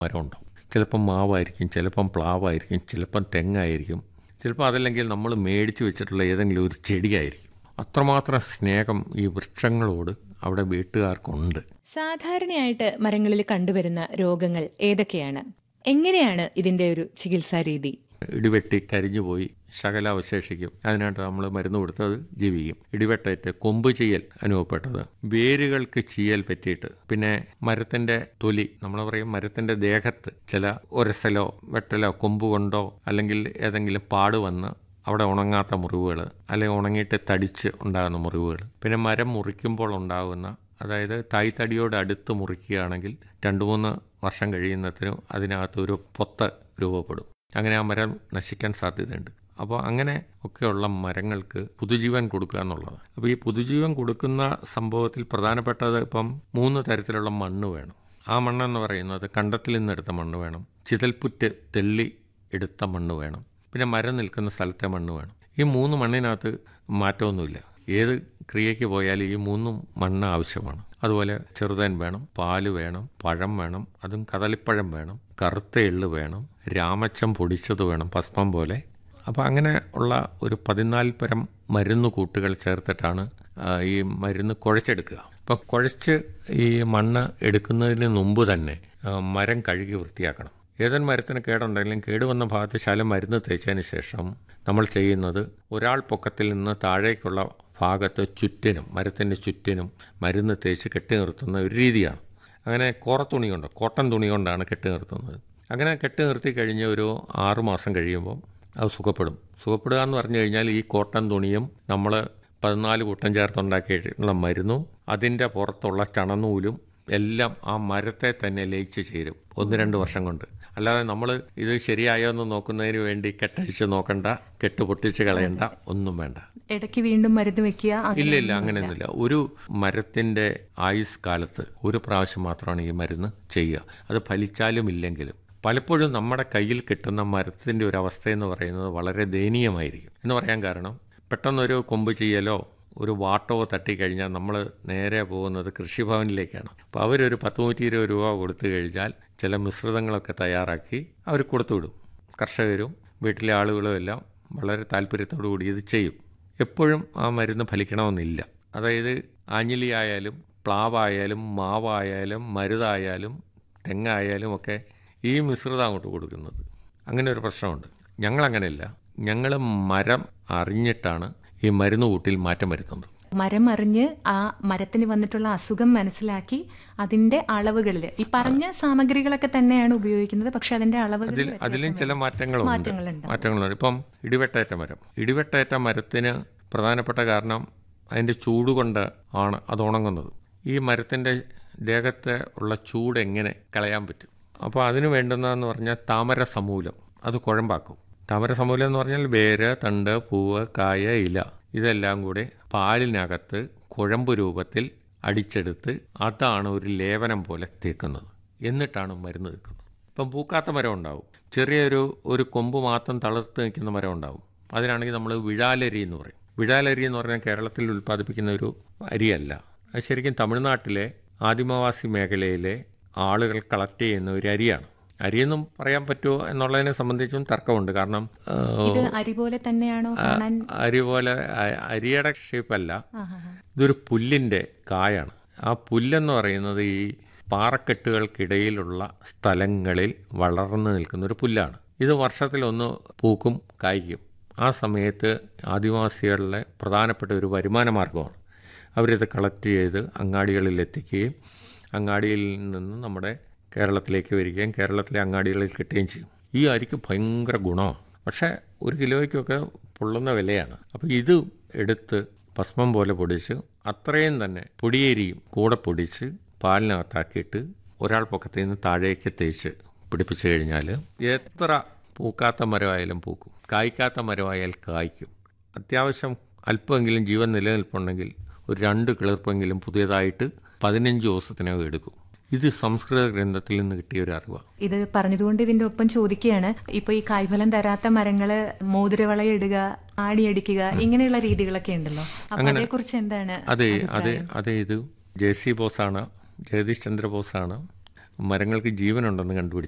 മരം ഉണ്ടാവും ചിലപ്പം മാവായിരിക്കും ചിലപ്പം പ്ലാവായിരിക്കും ചിലപ്പം തെങ്ങായിരിക്കും ചിലപ്പോൾ അതല്ലെങ്കിൽ നമ്മൾ മേടിച്ച് വെച്ചിട്ടുള്ള ഏതെങ്കിലും ഒരു ചെടിയായിരിക്കും അത്രമാത്രം സ്നേഹം ഈ വൃക്ഷങ്ങളോട് അവിടെ വീട്ടുകാർക്കുണ്ട് സാധാരണയായിട്ട് മരങ്ങളിൽ കണ്ടുവരുന്ന രോഗങ്ങൾ ഏതൊക്കെയാണ് എങ്ങനെയാണ് ഇതിന്റെ ഒരു ചികിത്സാ രീതി ഇടിവെട്ടി കരിഞ്ഞുപോയി ശകല അവശേഷിക്കും അതിനായിട്ട് നമ്മൾ മരുന്ന് കൊടുത്തത് ജീവിക്കും ഇടിവെട്ടേറ്റ് കൊമ്പ് ചെയ്യൽ അനുഭവപ്പെട്ടത് വേരുകൾക്ക് ചീയൽ പറ്റിയിട്ട് പിന്നെ മരത്തിന്റെ തൊലി നമ്മൾ പറയും മരത്തിന്റെ ദേഹത്ത് ചില ഒരസലോ വെട്ടലോ കൊമ്പ് കൊണ്ടോ അല്ലെങ്കിൽ ഏതെങ്കിലും പാട് വന്ന് അവിടെ ഉണങ്ങാത്ത മുറിവുകൾ അല്ലെങ്കിൽ ഉണങ്ങിയിട്ട് തടിച്ച് ഉണ്ടാകുന്ന മുറിവുകൾ പിന്നെ മരം മുറിക്കുമ്പോൾ ഉണ്ടാകുന്ന അതായത് തായ്തടിയോട് അടുത്ത് മുറിക്കുകയാണെങ്കിൽ രണ്ട് മൂന്ന് വർഷം കഴിയുന്നതിനും അതിനകത്ത് ഒരു പൊത്ത് രൂപപ്പെടും അങ്ങനെ ആ മരം നശിക്കാൻ സാധ്യതയുണ്ട് അപ്പോൾ അങ്ങനെ ഒക്കെയുള്ള മരങ്ങൾക്ക് പുതുജീവൻ കൊടുക്കുക എന്നുള്ളത് അപ്പോൾ ഈ പുതുജീവൻ കൊടുക്കുന്ന സംഭവത്തിൽ പ്രധാനപ്പെട്ടത് ഇപ്പം മൂന്ന് തരത്തിലുള്ള മണ്ണ് വേണം ആ മണ്ണെന്ന് പറയുന്നത് കണ്ടത്തിൽ നിന്നെടുത്ത മണ്ണ് വേണം ചിതൽപുറ്റ് തെള്ളി എടുത്ത മണ്ണ് വേണം പിന്നെ മരം നിൽക്കുന്ന സ്ഥലത്തെ മണ്ണ് വേണം ഈ മൂന്ന് മണ്ണിനകത്ത് മാറ്റമൊന്നുമില്ല ഏത് ക്രിയയ്ക്ക് പോയാലും ഈ മൂന്നും മണ്ണ് ആവശ്യമാണ് അതുപോലെ ചെറുതേൻ വേണം പാല് വേണം പഴം വേണം അതും കദളിപ്പഴം വേണം കറുത്ത എള്ള് വേണം രാമച്ചം പൊടിച്ചത് വേണം ഭസ്മം പോലെ അപ്പോൾ അങ്ങനെ ഉള്ള ഒരു പതിനാല് പരം മരുന്ന് കൂട്ടുകൾ ചേർത്തിട്ടാണ് ആ, ഈ മരുന്ന് കുഴച്ചെടുക്കുക അപ്പോൾ കുഴച്ച് ഈ മണ്ണ് എടുക്കുന്നതിന് മുമ്പ് തന്നെ ആ, മരം കഴുകി വൃത്തിയാക്കണം ഏതൊരു മരത്തിന് കേടുണ്ടെങ്കിലും കേടുവന്ന ഭാഗത്ത് ശാലം മരുന്ന് തേച്ചതിന് ശേഷം നമ്മൾ ചെയ്യുന്നത് ഒരാൾ പൊക്കത്തിൽ നിന്ന് താഴേക്കുള്ള ഭാഗത്ത് ചുറ്റിനും മരത്തിൻ്റെ ചുറ്റിനും മരുന്ന് തേച്ച് കെട്ടി നിർത്തുന്ന ഒരു രീതിയാണ് അങ്ങനെ കോറ തുണി കൊണ്ട് കോട്ടൺ തുണി കൊണ്ടാണ് കെട്ടി നിർത്തുന്നത് അങ്ങനെ കെട്ടി നിർത്തി കഴിഞ്ഞ് ഒരു ആറു മാസം കഴിയുമ്പോൾ അത് സുഖപ്പെടും സുഖപ്പെടുക എന്ന് പറഞ്ഞു കഴിഞ്ഞാൽ ഈ കോട്ടൺ തുണിയും നമ്മൾ പതിനാല് കൂട്ടം ചേർത്തുണ്ടാക്കിയിട്ടുള്ള മരുന്നും അതിൻ്റെ പുറത്തുള്ള ചണനൂലും എല്ലാം ആ മരത്തെ തന്നെ ലയിച്ച് ചേരും ഒന്ന് രണ്ട് വർഷം കൊണ്ട് അല്ലാതെ നമ്മൾ ഇത് ശരിയായോ എന്ന് നോക്കുന്നതിന് വേണ്ടി കെട്ടഴിച്ച് നോക്കണ്ട കെട്ട് പൊട്ടിച്ച് കളയണ്ട ഒന്നും വേണ്ട ഇടയ്ക്ക് വീണ്ടും മരുന്ന് വെക്കുക അങ്ങനെ ഇല്ല ഇല്ല അങ്ങനെയൊന്നുമില്ല ഒരു മരത്തിന്റെ ആയുസ് കാലത്ത് ഒരു പ്രാവശ്യം മാത്രമാണ് ഈ മരുന്ന് ചെയ്യുക അത് ഫലിച്ചാലും ഇല്ലെങ്കിലും പലപ്പോഴും നമ്മുടെ കയ്യിൽ കിട്ടുന്ന മരത്തിന്റെ ഒരു അവസ്ഥ എന്ന് പറയുന്നത് വളരെ ദയനീയമായിരിക്കും എന്ന് പറയാൻ കാരണം പെട്ടെന്നൊരു കൊമ്പ് ചെയ്യലോ ഒരു വാട്ടോ തട്ടിക്കഴിഞ്ഞാൽ നമ്മൾ നേരെ പോകുന്നത് കൃഷിഭവനിലേക്കാണ് അപ്പോൾ അവരൊരു പത്ത് നൂറ്റി ഇരുപത് രൂപ കൊടുത്തു കഴിഞ്ഞാൽ ചില മിശ്രിതങ്ങളൊക്കെ തയ്യാറാക്കി അവർ കൊടുത്തുവിടും കർഷകരും വീട്ടിലെ ആളുകളും എല്ലാം വളരെ താല്പര്യത്തോടു കൂടി ഇത് ചെയ്യും എപ്പോഴും ആ മരുന്ന് ഫലിക്കണമെന്നില്ല അതായത് ആഞ്ഞിലി ആയാലും പ്ലാവായാലും മാവായാലും മരുതായാലും തെങ്ങായാലും ഒക്കെ ഈ മിശ്രിതം അങ്ങോട്ട് കൊടുക്കുന്നത് അങ്ങനെ ഒരു പ്രശ്നമുണ്ട് ഞങ്ങളങ്ങനെയല്ല ഞങ്ങൾ മരം അറിഞ്ഞിട്ടാണ് ഈ മരുന്ന് കൂട്ടിൽ മാറ്റം വരുത്തുന്നത് മരം അറിഞ്ഞ് ആ മരത്തിന് വന്നിട്ടുള്ള അസുഖം മനസ്സിലാക്കി അതിന്റെ അളവുകളിൽ ഈ പറഞ്ഞ സാമഗ്രികളൊക്കെ തന്നെയാണ് ഉപയോഗിക്കുന്നത് പക്ഷെ അതിന്റെ അളവുകൾ അതിൽ അതിലും ചില മാറ്റങ്ങളുണ്ട് മാറ്റങ്ങളുണ്ട് മാറ്റങ്ങളുണ്ട് ഇപ്പം ഇടിവെട്ടേറ്റ മരം ഇടിവെട്ടേറ്റ മരത്തിന് പ്രധാനപ്പെട്ട കാരണം അതിൻ്റെ ചൂട് കൊണ്ട് ആണ് അത് ഉണങ്ങുന്നത് ഈ മരത്തിൻ്റെ ദേഹത്തെ ഉള്ള ചൂട് എങ്ങനെ കളയാൻ പറ്റും അപ്പോൾ അതിന് വേണ്ടുന്നതെന്ന് പറഞ്ഞാൽ താമര സമൂലം അത് കുഴമ്പാക്കും താമര സമൂലം എന്ന് പറഞ്ഞാൽ വേര് തണ്ട് പൂവ് കായ ഇല ഇതെല്ലാം കൂടെ പാലിനകത്ത് കുഴമ്പ് രൂപത്തിൽ അടിച്ചെടുത്ത് അതാണ് ഒരു ലേപനം പോലെ തേക്കുന്നത് എന്നിട്ടാണ് മരുന്ന് തേക്കുന്നത് ഇപ്പം പൂക്കാത്ത മരം ഉണ്ടാവും ചെറിയൊരു ഒരു കൊമ്പ് മാത്രം തളർത്ത് നിൽക്കുന്ന മരം ഉണ്ടാവും അതിനാണെങ്കിൽ നമ്മൾ വിഴാലരി എന്ന് പറയും വിഴാലരി എന്ന് പറഞ്ഞാൽ കേരളത്തിൽ ഉൽപ്പാദിപ്പിക്കുന്ന ഒരു അരിയല്ല അത് ശരിക്കും തമിഴ്നാട്ടിലെ ആദിമവാസി മേഖലയിലെ ആളുകൾ കളക്ട് ചെയ്യുന്ന ഒരു അരിയാണ് അരിയെന്നും പറയാൻ പറ്റുമോ എന്നുള്ളതിനെ സംബന്ധിച്ചും തർക്കമുണ്ട് കാരണം ആ, ഇത് അരി പോലെ തന്നെയാണോ കാണാൻ അരി പോലെ അ- അരിയുടെ ഷേപ്പല്ല ആഹാ. ഇതൊരു പുല്ലിൻ്റെ കായാണ് ആ പുല്ലെന്ന് പറയുന്നത് ഈ പാറക്കെട്ടുകൾക്കിടയിലുള്ള സ്ഥലങ്ങളിൽ വളർന്നു നിൽക്കുന്ന ഒരു പുല്ലാണ് ഇത് വർഷത്തിലൊന്ന് പൂക്കും കായ്ക്കും ആ സമയത്ത് ആദിവാസികളുടെ പ്രധാനപ്പെട്ട ഒരു വരുമാന മാർഗമാണ് അവരിത് കളക്ട് ചെയ്ത് അങ്ങാടികളിൽ എത്തിക്കുകയും അങ്ങാടിയിൽ നിന്ന് നമ്മുടെ കേരളത്തിലേക്ക് വരികയും കേരളത്തിലെ അങ്ങാടികളിൽ കിട്ടുകയും ചെയ്യും ഈ അരിക്ക് ഭയങ്കര ഗുണമാണ് പക്ഷേ ഒരു കിലോയ്ക്കൊക്കെ പൊള്ളുന്ന വിലയാണ് അപ്പോൾ ഇത് എടുത്ത് ഭസ്മം പോലെ പൊടിച്ച് അത്രയും തന്നെ പൊടിയേരിയും കൂടെ പൊടിച്ച് പാലിനകത്താക്കിയിട്ട് ഒരാൾ പൊക്കത്തിൽ നിന്ന് താഴേക്ക് തേച്ച് പിടിപ്പിച്ചു കഴിഞ്ഞാൽ എത്ര പൂക്കാത്ത മരമായാലും പൂക്കും കായ്ക്കാത്ത മരമായാൽ കായ്ക്കും അത്യാവശ്യം അല്പമെങ്കിലും ജീവൻ നിലനിൽപ്പുണ്ടെങ്കിൽ ഒരു രണ്ട് കിളിർപ്പെങ്കിലും പുതിയതായിട്ട് പതിനഞ്ച് ദിവസത്തിനകം എടുക്കും ഇത് സംസ്കൃത ഗ്രന്ഥത്തിൽ നിന്ന് കിട്ടിയ ഒരു അറിവാണ് ഇത് പറഞ്ഞതുകൊണ്ട് ഇതിന്റെ ഒപ്പം ചോദിക്കുകയാണ് ഇപ്പൊ ഈ കായ്ഫലം തരാത്ത മരങ്ങള് മോതിരവള ഇടുക ആണിയടിക്കുക ഇങ്ങനെയുള്ള രീതികളൊക്കെ ഉണ്ടല്ലോ അപ്പൊ അതേക്കുറിച്ച് എന്താണ് അതെ അതെ അതെ ഇത് ജെ സി ബോസാണ് ജഗദീഷ് ചന്ദ്ര ബോസാണ് മരങ്ങൾക്ക് ജീവനുണ്ടെന്ന് കണ്ടുപിടിച്ചത്